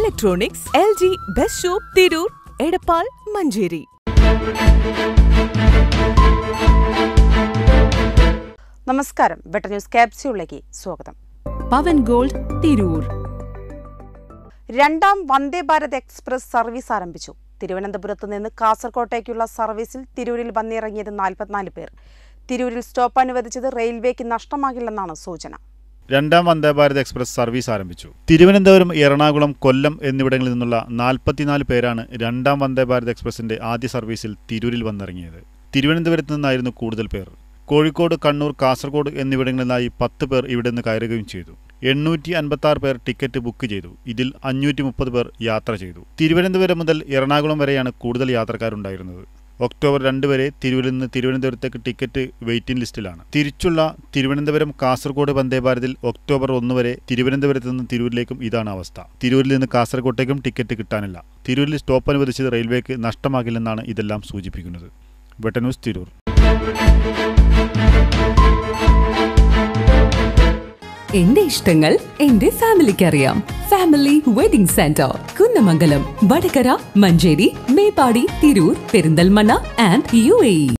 electronics L G best shop Tirur Edappal Manjeri നമസ്കാരം better news ക്യാപ്സ്യൂളിലേക്ക് സ്വാഗതം പവൻ gold Tirur രണ്ടാം വന്ദേ ഭാരത് എക്സ്പ്രസ് സർവീസ് ആരംഭിച്ചു തിരുവനന്തപുരത്ത് നിന്ന് കാസർകോട്ടേക്കുള്ള സർവീസിൽ തിരൂരിൽ വന്നിറങ്ങിയത് നാൽപ്പത്തിനാല് പേർ തിരൂരിൽ സ്റ്റോപ്പ് അനുവദിച്ചത് റെയിൽവേക്ക് നഷ്ടമാകില്ലെന്നാണ് സൂചന രണ്ടാം വന്ദേഭാരത് എക്സ്പ്രസ് സർവീസ് ആരംഭിച്ചു തിരുവനന്തപുരം എറണാകുളം കൊല്ലം എന്നിവിടങ്ങളിൽ നിന്നുള്ള നാൽപ്പത്തിനാല് പേരാണ് രണ്ടാം വന്ദേഭാരത് എക്സ്പ്രസിന്റെ ആദ്യ സർവീസിൽ തിരൂരിൽ വന്നിറങ്ങിയത് തിരുവനന്തപുരത്ത് നിന്നായിരുന്നു കൂടുതൽ പേർ കോഴിക്കോട് കണ്ണൂർ കാസർഗോഡ് എന്നിവിടങ്ങളിൽ നിന്നായി പത്ത് പേർ ഇവിടെ നിന്ന് കയറുകയും ചെയ്തു എണ്ണൂറ്റി അൻപത്തി ആറ് പേർ ടിക്കറ്റ് ബുക്ക് ചെയ്തു ഇതിൽ അഞ്ഞൂറ്റി മുപ്പത് പേർ യാത്ര ചെയ്തു തിരുവനന്തപുരം മുതൽ എറണാകുളം വരെയാണ് കൂടുതൽ യാത്രക്കാരുണ്ടായിരുന്നത് ഒക്ടോബർ രണ്ട് വരെ തിരൂരിൽ നിന്ന് തിരുവനന്തപുരത്തേക്ക് ടിക്കറ്റ് വെയിറ്റിംഗ് ലിസ്റ്റിലാണ് തിരിച്ചുള്ള തിരുവനന്തപുരം കാസർഗോഡ് വന്ദേഭാരതിൽ ഒക്ടോബർ ഒന്ന് വരെ തിരുവനന്തപുരത്ത് നിന്ന് തിരൂരിലേക്കും ഇതാണ് അവസ്ഥ തിരൂരിൽ നിന്ന് കാസർഗോട്ടേക്കും ടിക്കറ്റ് കിട്ടാനില്ല തിരൂരിൽ സ്റ്റോപ്പ് അനുവദിച്ചത് റെയിൽവേക്ക് നഷ്ടമാകില്ലെന്നാണ് ഇതെല്ലാം സൂചിപ്പിക്കുന്നത് വെട്ടന്യൂസ് തിരൂർ എന്റെ ഇഷ്ടങ്ങൾ എന്റെ ഫാമിലിക്ക് അറിയാം family wedding centre Kunnamangalam Vadakara Manjeri Meppadi Tirur Perinthalmanna and U A